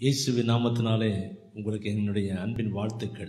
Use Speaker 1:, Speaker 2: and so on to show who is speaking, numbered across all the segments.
Speaker 1: இயேசுவின் நாமத்தினாலே உங்களுக்கு என்னுடைய அன்பின் வாழ்த்துக்கள்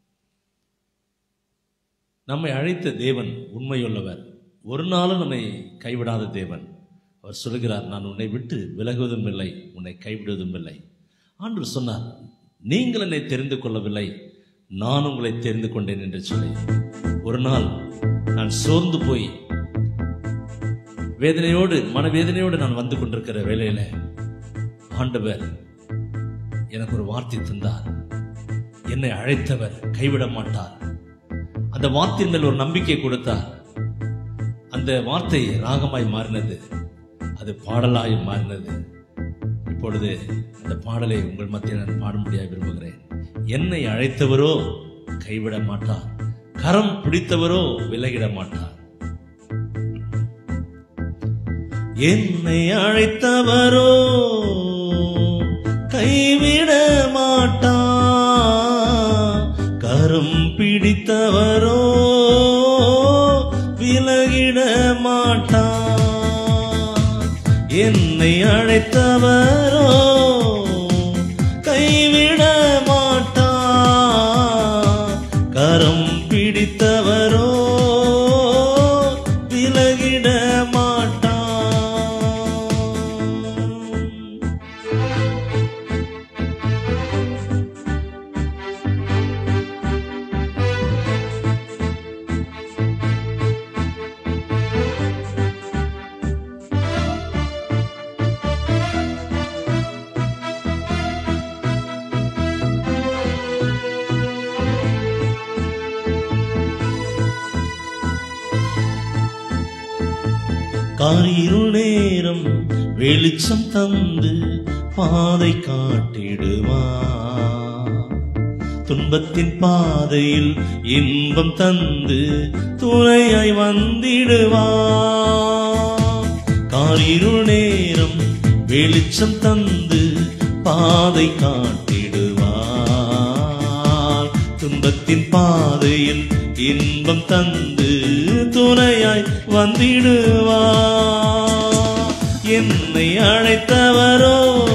Speaker 1: நம்மை அழைத்த தேவன் உண்மையுள்ளவர் ஒரு நாளும் நம்மை கைவிடாத தேவன் அவர் சொல்கிறார் நான் உன்னை விட்டு விலகுவதும் இல்லை உன்னை கைவிடுவதும் இல்லை ஆண்டு சொன்னார் நீங்கள் என்னை தெரிந்து கொள்ளவில்லை நான் உங்களை தெரிந்து கொண்டேன் என்று சொல்லி ஒரு நாள் நான் சோர்ந்து போய் வேதனையோடு மனவேதனையோடு நான் வந்து கொண்டிருக்கிற வேளையில ஆண்டவர் எனக்கு ஒரு வார்த்தை தந்தார் என்னை அழைத்தவர் கைவிட மாட்டார் அந்த வார்த்தையின் மேல் ஒரு நம்பிக்கை கொடுத்தார் அந்த வார்த்தை ராகமாய் மாறினது அது பாடலாய் மாறினது இப்பொழுது அந்த பாடலை உங்கள் மத்தியில் நான் பாடும்படியாக விரும்புகிறேன் என்னை அழைத்தவரோ கைவிட மாட்டார் கரம் பிடித்தவரோ விலகிட மாட்டார் என்னை அழைத்தவரோ கைவிட மாட்டார் கரம் பிடித்தவரோ விலகிட மாட்டார் என்னை அழைத்தவரோ கைவிட மாட்டார் கரம் பிடித்தவரோ விலகிட மாட்டார் காரிருள் நேரம் வெளிச்சம் தந்து பாதை காட்டிடுவா துன்பத்தின் பாதையில் இன்பம் தந்து துணையாய் வந்திடுவா காரிருள் நேரம் வெளிச்சம் தந்து பாதை காட்டிடுவார் துன்பத்தின் பாதையில் இன்பம் தந்து துணையாய் வந்திடுவார் என்னை அழைத்தவரோ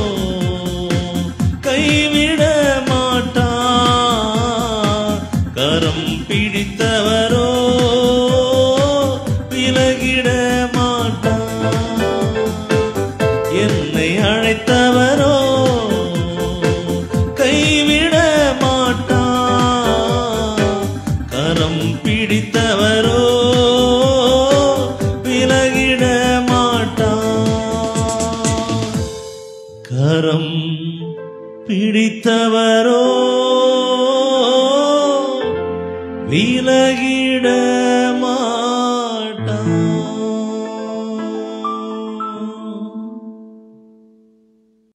Speaker 1: கைவிட மாட்டார் கரம் பிடித்தவரோ விலகிட மாட்டார் என்னை அழைத்தவரோ கைவிட மாட்டார் கரம் பிடித்தவரோ விலகிட மாட்டார் கரம் பிடித்தவரோ விலகிட மாட்டார்